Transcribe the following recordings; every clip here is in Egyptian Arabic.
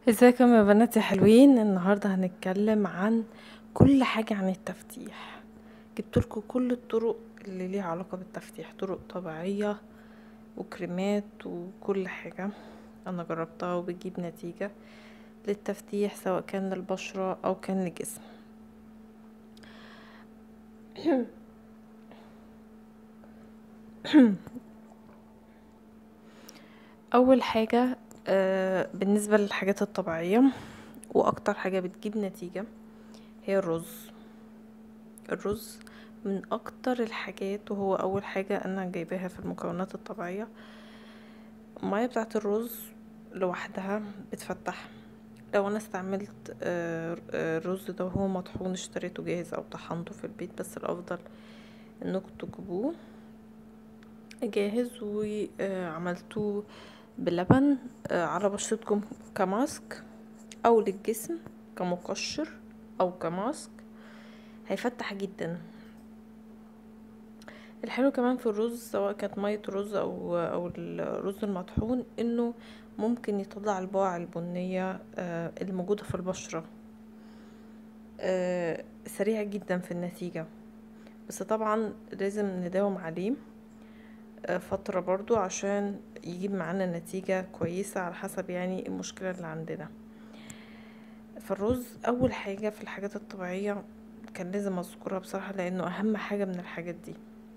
ازيكم يا بنات يا حلوين النهارده هنتكلم عن كل حاجة عن التفتيح جبتلكوا كل الطرق اللي ليها علاقة بالتفتيح طرق طبيعية وكريمات وكل حاجة انا جربتها وبتجيب نتيجة للتفتيح سواء كان للبشرة او كان للجسم اول حاجة آه، بالنسبة للحاجات الطبيعية واكتر حاجة بتجيب نتيجة هي الرز الرز من اكتر الحاجات وهو اول حاجة انا جايباها في المكونات الطبيعية المية بتاعة الرز لوحدها بتفتح لو انا استعملت آه، آه، الرز ده وهو مطحون اشتريته جاهز او طحنته في البيت بس الافضل انكم تجيبوه جاهز وعملتوه بلبن آه، على بشرتكم كماسك او للجسم كمقشر او كماسك هيفتح جدا الحلو كمان في الرز سواء كانت مية رز او او الرز المطحون انه ممكن يطلع البقع البنية آه، الموجودة في البشرة آه، سريع جدا في النتيجة بس طبعا لازم نداوم عليه آه، فترة برضو عشان يجيب معانا نتيجة كويسة على حسب يعني المشكلة اللي عندنا فالرز اول حاجة في الحاجات الطبيعية كان لازم اذكرها بصراحة لانه اهم حاجة من الحاجات دي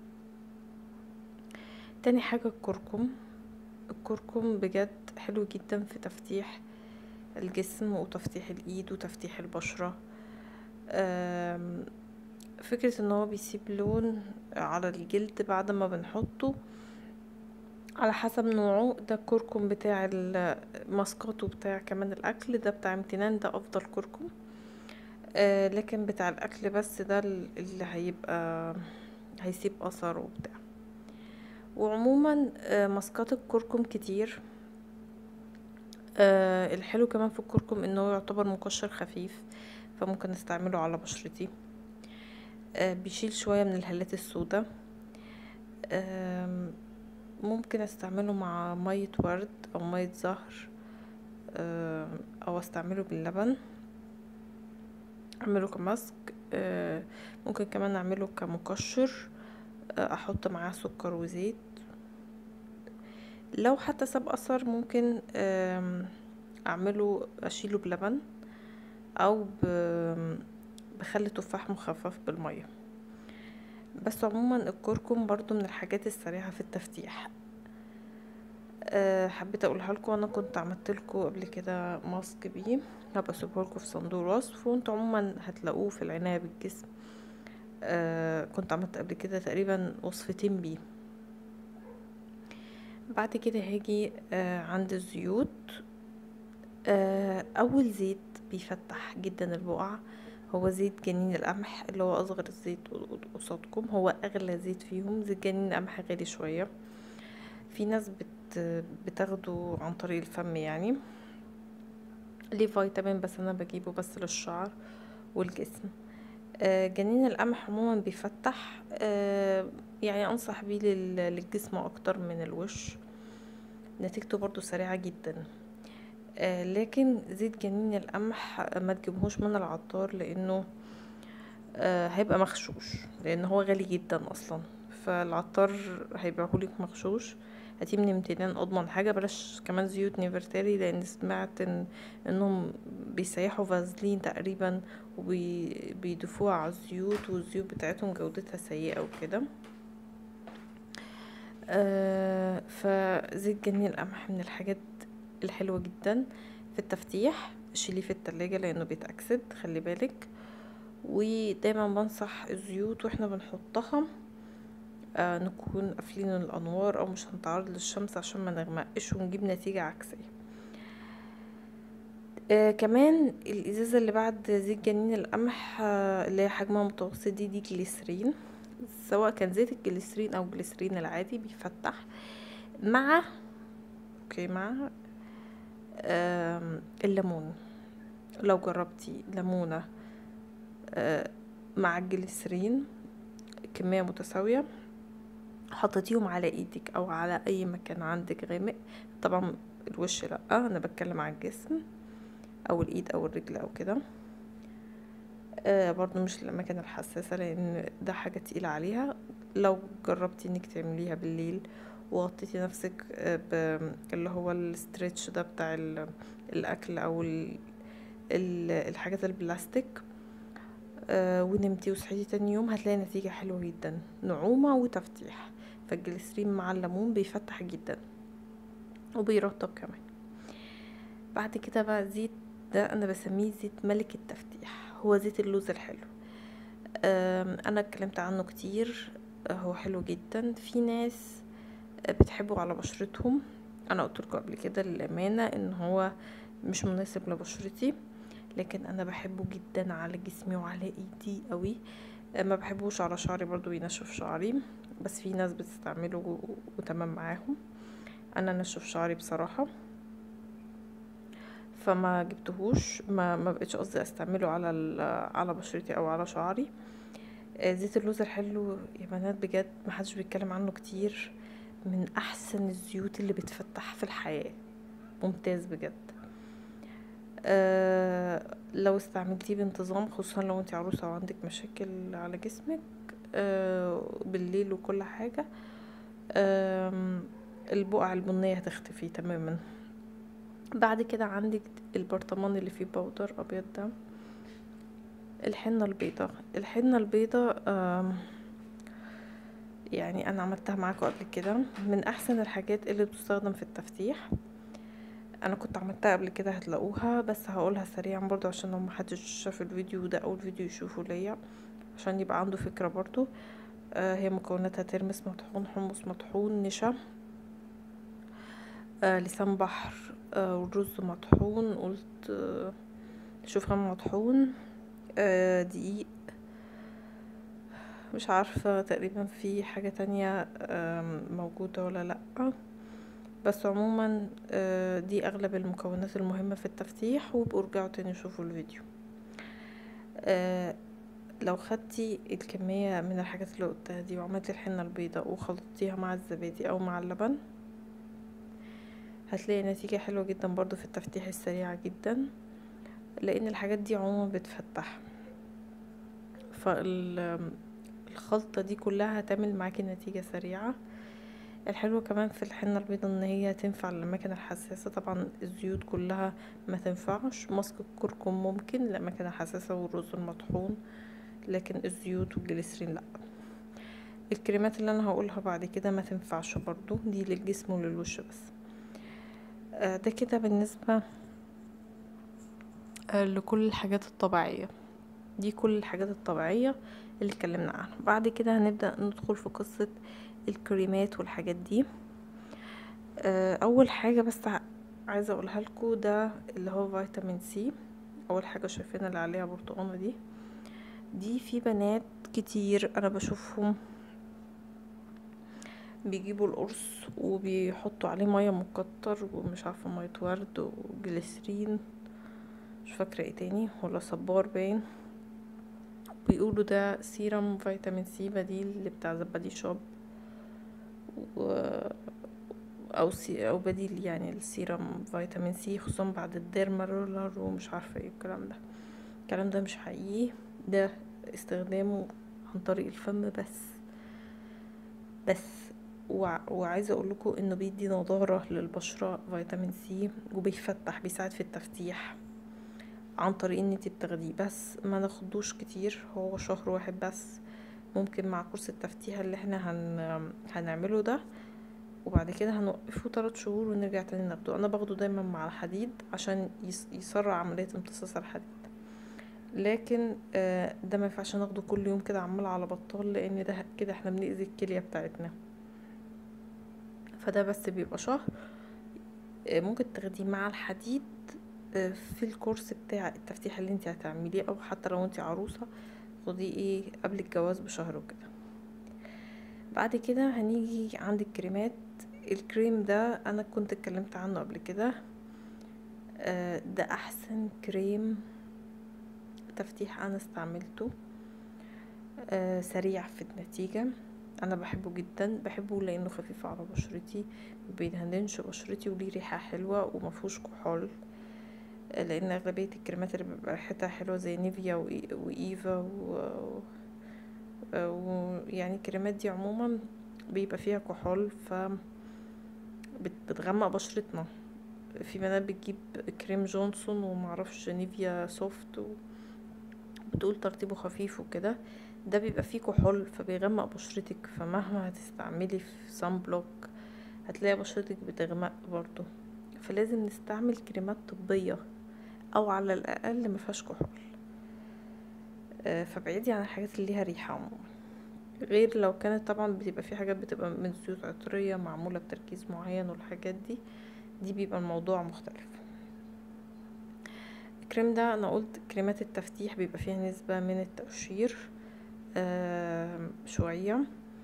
تاني حاجة الكركم الكركم بجد حلو جدا في تفتيح الجسم وتفتيح الايد وتفتيح البشرة آم، فكرة ان هو بيسيب لون على الجلد بعد ما بنحطه على حسب نوعه ده الكركم بتاع الماسكات وبتاع كمان الاكل ده بتاع امتنان ده افضل كركم آه لكن بتاع الاكل بس ده اللي هيبقى هيسيب اثر وبتاع وعموما آه ماسكات الكركم كتير آه الحلو كمان في الكركم انه يعتبر مقشر خفيف فممكن استعمله على بشرتي آه بيشيل شوية من الهالات السوداء آم، ممكن استعمله مع مية ورد او مية زهر آم، او استعمله باللبن اعمله كماسك آه، ممكن كمان اعمله كمقشر آه، احط معاه سكر وزيت لو حتى ساب اثر ممكن آم، اعمله اشيله بلبن او ب- بخل تفاح مخفف بالميه بس عموما الكركم برضو من الحاجات السريعة في التفتيح أه حبيت اقولها لكم انا كنت عملت لكم قبل كده ماسك بيه هبقى اسيبه لكم في صندوق الوصف وانتوا عموما هتلاقوه في العناية بالجسم أه كنت عملت قبل كده تقريبا وصفتين بيه بعد كده هاجي أه عند الزيوت أه اول زيت بيفتح جدا البقع هو زيت جنين القمح اللي هو اصغر الزيت قصادكم هو اغلى زيت فيهم زيت جنين القمح غالي شويه في ناس بت بتاخده عن طريق الفم يعني ليه فيتامين بس انا بجيبه بس للشعر والجسم آه، جنين القمح عموما بيفتح آه، يعني انصح بيه لل- للجسم اكتر من الوش نتيجته برضو سريعة جدا آه، لكن زيت جنين القمح ما تجيبهوش من العطار لانه آه، هيبقى مغشوش لان هو غالي جدا اصلا فالعطار هيبيعهولك مغشوش هاتيه من امتنان اضمن حاجه بلاش كمان زيوت نيفرتاري لان سمعت ان انهم بيسيحوا فازلين تقريبا وبيضيفوها على الزيوت والزيوت بتاعتهم جودتها سيئه وكده آه فزيت جنين القمح من الحاجات الحلوه جدا في التفتيح شيليه في التلاجة لانه بيتأكسد خلي بالك ودايما بنصح الزيوت واحنا بنحطها آه نكون قافلين الانوار او مش هنتعرض للشمس عشان ما نغمقش ونجيب نتيجة عكسية آه كمان الازازة اللي بعد زيت جنين القمح آه اللي هي حجمها متوسط دي دي جليسرين سواء كان زيت الجليسرين او الجليسرين العادي بيفتح مع اوكي مع آم، الليمون لو جربتي ليمونة آه، مع الجليسرين كمية متساوية حطيتيهم على ايدك او على اي مكان عندك غامق طبعا الوش لا انا بتكلم على الجسم او الايد او الرجل او كده آه برضو مش الاماكن الحساسه لان ده حاجه تقيله عليها لو جربتي انك تعمليها بالليل وغطيتي نفسك آه ب- اللي هو الاسترتش ده بتاع ال- الاكل او ال- ال- الحاجات البلاستيك آه ونمتي وصحيتي تاني يوم هتلاقي نتيجة حلوة جدا نعومة وتفتيح فالجليسرين مع الليمون بيفتح جدا وبيرطب كمان بعد كده بقى زيت ده انا بسميه زيت ملك التفتيح هو زيت اللوز الحلو آم، انا اتكلمت عنه كتير آه، هو حلو جدا في ناس آه، بتحبه على بشرتهم انا قلت لكم قبل كده للامانه ان هو مش مناسب لبشرتي لكن انا بحبه جدا على جسمي وعلى ايدي قوي آه، ما بحبوش على شعري برضو بينشف شعري بس في ناس بتستعمله و- وتمام معاهم انا نشف شعري بصراحه فما جبتهوش ما ما بقتش قصدي استعمله على ال- على بشرتي او على شعري آه، زيت اللوز الحلو يا بنات بجد محدش بيتكلم عنه كتير من احسن الزيوت اللي بتفتح في الحياة ممتاز بجد أه لو استعملتيه بانتظام خصوصا لو انت عروسة وعندك مشاكل على جسمك أه بالليل وكل حاجة أه البقع البنية هتختفي تماما بعد كده عندك البرطمان اللي فيه بودر ابيض ده الحنة البيضاء الحنة البيضاء آم، يعني انا عملتها معاكم قبل كده من احسن الحاجات اللي بتستخدم في التفتيح انا كنت عملتها قبل كده هتلاقوها بس هقولها سريعا برضو عشان لو محدش شاف الفيديو ده اول فيديو يشوفه ليا عشان يبقى عنده فكرة برضو آه هي مكوناتها ترمس مطحون حمص مطحون نشا آه لسان بحر آه ورز مطحون قلت آه شوفان مطحون آه دقيق مش عارفة تقريبا في حاجة تانية آم، موجودة ولا لأ بس عموما آه، دي أغلب المكونات المهمة في التفتيح وابقوا ارجعوا تاني شوفوا الفيديو آه، لو خدتي الكمية من الحاجات اللي قلتها دي وعملتي الحنة البيضاء وخلطتيها مع الزبادي أو مع اللبن هتلاقي نتيجة حلوة جدا برضو في التفتيح السريعة جدا لأن الحاجات دي عموما بتفتح فالخلطة دي كلها هتعمل معاكي نتيجة سريعة الحلو كمان في الحنة البيضاء ان هي تنفع للأماكن الحساسة طبعا الزيوت كلها ما تنفعش ماسك الكركم ممكن للأماكن الحساسة والرز المطحون لكن الزيوت والجليسرين لأ الكريمات اللي انا هقولها بعد كده ما تنفعش برضو دي للجسم وللوش بس آه، ده كده بالنسبة آه، لكل الحاجات الطبيعية دي كل الحاجات الطبيعية اللي اتكلمنا عنها بعد كده هنبدأ ندخل في قصة الكريمات والحاجات دي آه، اول حاجة بس ع- عايزة اقولها لكم ده اللي هو فيتامين سي اول حاجة شايفين اللي عليها برتقانة دي دي في بنات كتير انا بشوفهم بيجيبوا القرص وبيحطوا عليه ميه مكتر ومش عارفه ميه ورد وجليسرين مش فاكره ايه تاني ولا صبار باين بيقولوا ده سيرم فيتامين سي بديل اللي بتاع زبادي شوب و... او سي او بديل يعني السيرم فيتامين سي خصوصا بعد الديرما رولر ومش عارفه ايه الكلام ده الكلام ده مش حقيقي ده استخدامه عن طريق الفم بس بس وع- وعايزه اقول لكم انه بيدي نضاره للبشره فيتامين سي وبيفتح بيساعد في التفتيح عن طريق ان انتي بتاخديه بس ما ناخدوش كتير هو شهر واحد بس ممكن مع كورس التفتيح اللي احنا هن... هنعمله ده وبعد كده هنوقفه تلات شهور ونرجع تاني ناخده انا باخده دايما مع الحديد عشان يس... يسرع عملية امتصاص الحديد لكن آه، ده ما ينفعش ناخده كل يوم كده عمال على بطال لان ده كده احنا بنأذي الكلية بتاعتنا فده بس بيبقى شهر آه، ممكن تاخديه مع الحديد آه، في الكورس بتاع التفتيح اللي انت هتعمليه او حتى لو انت عروسة خديه ايه قبل الجواز بشهر وكده بعد كده هنيجي عند الكريمات الكريم ده انا كنت اتكلمت عنه قبل كده آه، ده احسن كريم تفتيح انا استعملته آه، سريع في النتيجة انا بحبه جدا بحبه لانه خفيف على بشرتي مبيدهنش بشرتي وليه ريحة حلوة ومفهوش كحول لان اغلبيه الكريمات اللي بيبقى ريحتها حلوه زي نيفيا وإي- وايفا و... ويعني الكريمات دي عموما بيبقى فيها كحول ف بت- بتغمق بشرتنا في بنات بتجيب كريم جونسون ومعرفش نيفيا سوفت و... بتقول ترطيبه خفيف وكده ده بيبقى فيه كحول فبيغمق بشرتك فمهما هتستعملي في صن بلوك هتلاقي بشرتك بتغمق برضو فلازم نستعمل كريمات طبية او على الاقل مفيهاش كحول آه، فابعدي عن الحاجات اللي ليها ريحة عموما غير لو كانت طبعا بتبقى في حاجات بتبقى من زيوت عطرية معمولة بتركيز معين والحاجات دي دي بيبقى الموضوع مختلف الكريم ده انا قلت كريمات التفتيح بيبقى فيها نسبة من التقشير آه شوية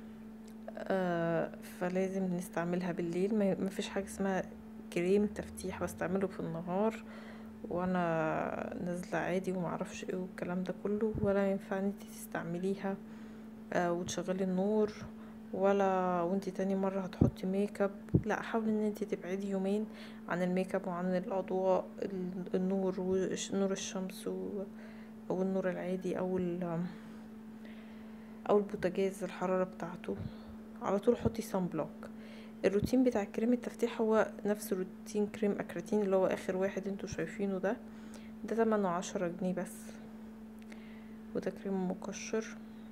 آه فلازم نستعملها بالليل ما ما فيش حاجة اسمها كريم تفتيح بستعمله في النهار وانا نازلة عادي ومعرفش ايه والكلام ده كله ولا ينفع ان انتي تستعمليها آه وتشغلي النور ولا وانتي تاني مرة هتحطي ميك اب لا حاولي ان انتي تبعدي يومين عن الميك اب وعن الاضواء ال- النور ونور الشمس و- او النور العادي او ال او البوتاجاز الحرارة بتاعته على طول حطي صن بلوك الروتين بتاع كريم التفتيح هو نفس روتين كريم اكراتين اللي هو اخر واحد انتوا شايفينه ده ده تمنه عشرة جنيه بس وده كريم مقشر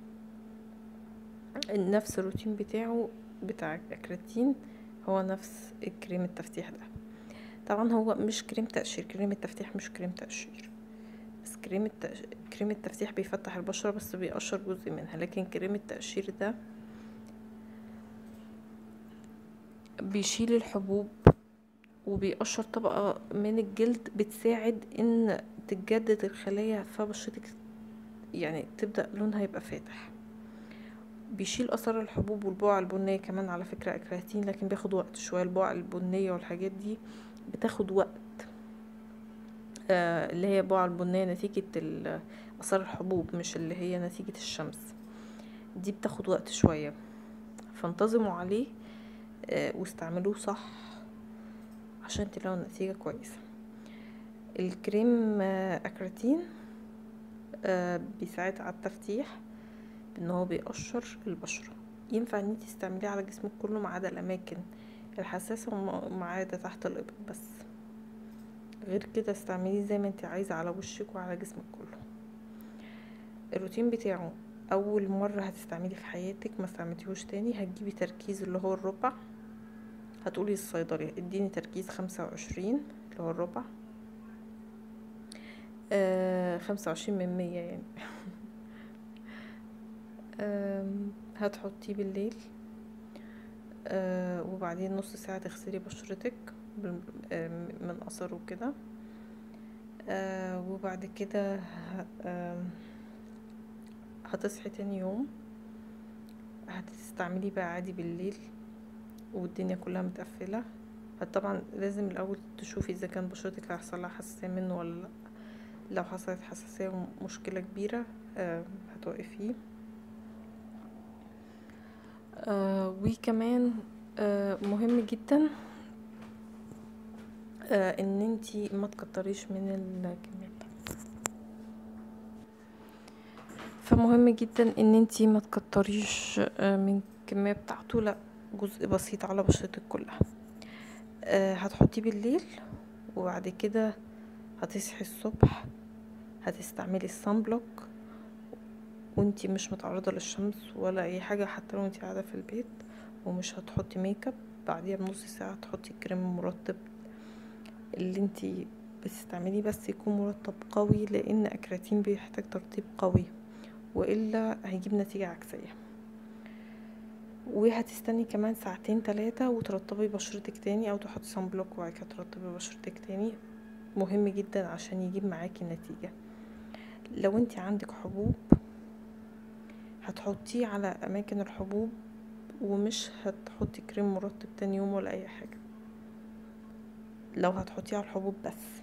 نفس الروتين بتاعه بتاع اكراتين هو نفس الكريم التفتيح ده طبعا هو مش كريم تقشير كريم التفتيح مش كريم تقشير بس كريم التقش... كريم التفتيح بيفتح البشرة بس بيقشر جزء منها لكن كريم التقشير ده بيشيل الحبوب وبيقشر طبقة من الجلد بتساعد ان تتجدد الخلايا فبشرتك يعني تبدأ لونها يبقى فاتح بيشيل اثر الحبوب والبقع البنية كمان على فكرة اكراتين لكن بياخد وقت شوية البقع البنية والحاجات دي بتاخد وقت آه اللي هي بقع البنية نتيجة ال- اثار الحبوب مش اللي هي نتيجة الشمس دي بتاخد وقت شوية فانتظموا عليه آه واستعملوه صح عشان تلاقوا نتيجة كويسة الكريم آه اكراتين آه بيساعد على التفتيح ان هو بيقشر البشرة ينفع ان انت تستعمليه على جسمك كله ما عدا الاماكن الحساسة وما عدا تحت الابط بس غير كده استعمليه زي ما انت عايزة على وشك وعلى جسمك كله الروتين بتاعه اول مرة هتستعملي في حياتك ما استعملتيهوش تاني هتجيبي تركيز اللي هو الربع هتقولي للصيدلية اديني تركيز خمسة وعشرين اللي هو الربع آه خمسة وعشرين من مية يعني آم، هتحطيه بالليل آه وبعدين نص ساعة تغسلي بشرتك بال- آم، من أثر وكده آه وبعد كده ه- آم، هتصحي تاني يوم هتستعملي بقى عادي بالليل والدنيا كلها متقفلة طبعا لازم الأول تشوفي إذا كان بشرتك هيحصل لها حساسية منه ولا لأ لو حصلت حساسية ومشكلة كبيرة آه هتوقفيه آه وكمان آه مهم جدا آه ان انتي ما تكتريش من الكميات فمهم جدا ان انتي ما تكتريش آه من الكمية بتاعته لا جزء بسيط على بشرتك كلها آه هتحطيه بالليل وبعد كده هتصحي الصبح هتستعملي الصن بلوك وانتي مش متعرضة للشمس ولا اي حاجة حتى لو انتي قاعدة في البيت ومش هتحطي ميك اب بعديها بنص ساعة تحطي الكريم المرطب اللي انتي بتستعمليه بس يكون مرطب قوي لان اكراتين بيحتاج ترطيب قوي والا هيجيب نتيجة عكسية وهتستني كمان ساعتين تلاتة وترطبي بشرتك تاني او تحطي صن بلوك وبعد كده ترطبي بشرتك تاني مهم جدا عشان يجيب معاكي نتيجة لو انتي عندك حبوب هتحطيه على اماكن الحبوب ومش هتحطي كريم مرطب تاني يوم ولا اي حاجة لو هتحطيه على الحبوب بس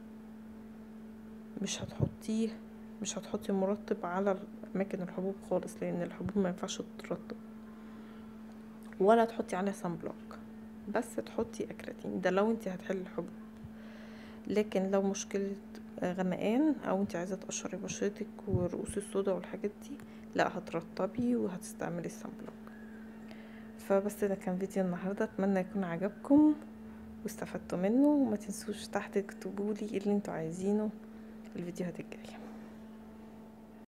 مش هتحطيه مش هتحطي مرطب على اماكن الحبوب خالص لان الحبوب ما ينفعش ترطب ولا تحطي عليها صن بلوك بس تحطي اكراتين ده لو انتي هتحلي الحبوب لكن لو مشكلة غمقان او انت عايزة تقشري بشرتك والرؤوس السوداء والحاجات دي لا هترطبي وهتستعملي الصن بلوك فبس ده كان فيديو النهارده اتمنى يكون عجبكم واستفدتوا منه وما تنسوش تحت تكتبولي ايه اللي انتوا عايزينه الفيديوهات الجايه